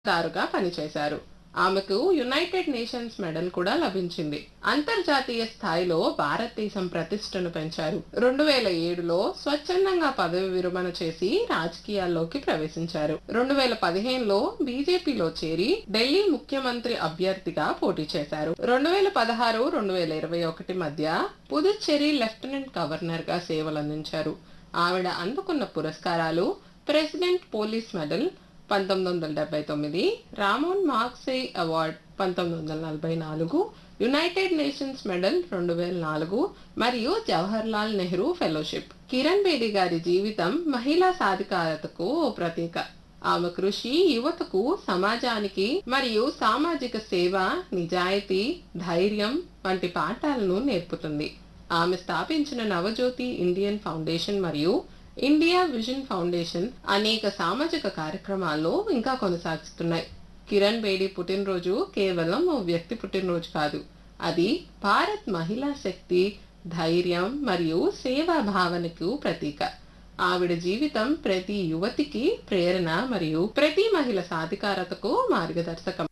దారుగా పనిచేశారు ఆమెకు యునైటెడ్ నేషన్స్ మెడల్ కూడా లభించింది అంతర్జాతీయ స్థాయిలో భారతదేశం ప్రతిష్టను పెంచారు రెండు వేల ఏడులో స్వచ్ఛందంగా పదవి విరమణ చేసి రాజకీయాల్లోకి ప్రవేశించారు రెండు వేల పదిహేనులో బీజేపీలో చేరి ఢిల్లీ ముఖ్యమంత్రి అభ్యర్థిగా పోటీ చేశారు రెండు వేల పదహారు రెండు వేల ఇరవై ఒకటి మధ్య పుదుచ్చేరి లెఫ్టినెంట్ గవర్నర్ గా సేవలందించారు ఆవిడ అందుకున్న పురస్కారాలు ప్రెసిడెంట్ పోలీస్ మెడల్ పంతొమ్మిది వందల డెబ్బై తొమ్మిది రామోన్ మార్క్సే అవార్డ్ పంతొమ్మిది వందల నలభై నాలుగు యునైటెడ్ నేషన్స్ మెడల్ రెండు వేల నాలుగు మరియు జవహర్ లాల్ నెహ్రూ ఫెలోషిప్ కిరణ్ బేడి గారి జీవితం మహిళా సాధికారతకు ఓ ప్రతీక ఆమె కృషి యువతకు సమాజానికి మరియు సామాజిక సేవ నిజాయితీ ధైర్యం వంటి పాఠాలను నేర్పుతుంది ఆమె స్థాపించిన నవజ్యోతి ఇండియన్ ఫౌండేషన్ మరియు ఇండియా విజన్ ఫౌండేషన్ అనేక సామాజిక కార్యక్రమాల్లో ఇంకా కొనసాగిస్తున్నాయి కిరణ్ బేడి పుట్టినరోజు కేవలం ఓ వ్యక్తి పుట్టినరోజు కాదు అది భారత్ మహిళా శక్తి ధైర్యం మరియు సేవా భావనకు ప్రతీక ఆవిడ జీవితం ప్రతి యువతికి ప్రేరణ మరియు ప్రతి మహిళ సాధికారతకు మార్గదర్శకం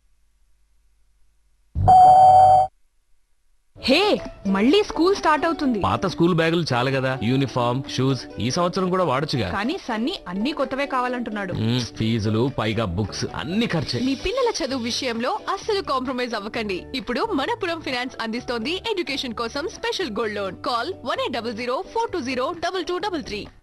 హే మళ్ళీ స్కూల్ స్టార్ట్ అవుతుంది పాత స్కూల్ బ్యాగులు చాలు కదా యూనిఫామ్ షూస్ ఈ సంవత్సరం కూడా వాడొచ్చుగా కానీ సన్నీ అన్ని కొత్తవే కావాలంటున్నాడు మ్మ్, ఫీజులు పైగా బుక్స్ అన్ని ఖర్చే మీ పిల్లల చదువు విషయంలో అస్సలు కాంప్రమైజ్ అవ్వకండి ఇప్పుడు మనపురం ఫినాన్స్ అందిస్తోంది ఎడ్యుకేషన్ కోసం special gold loan call one eight double zero four two zero double two double three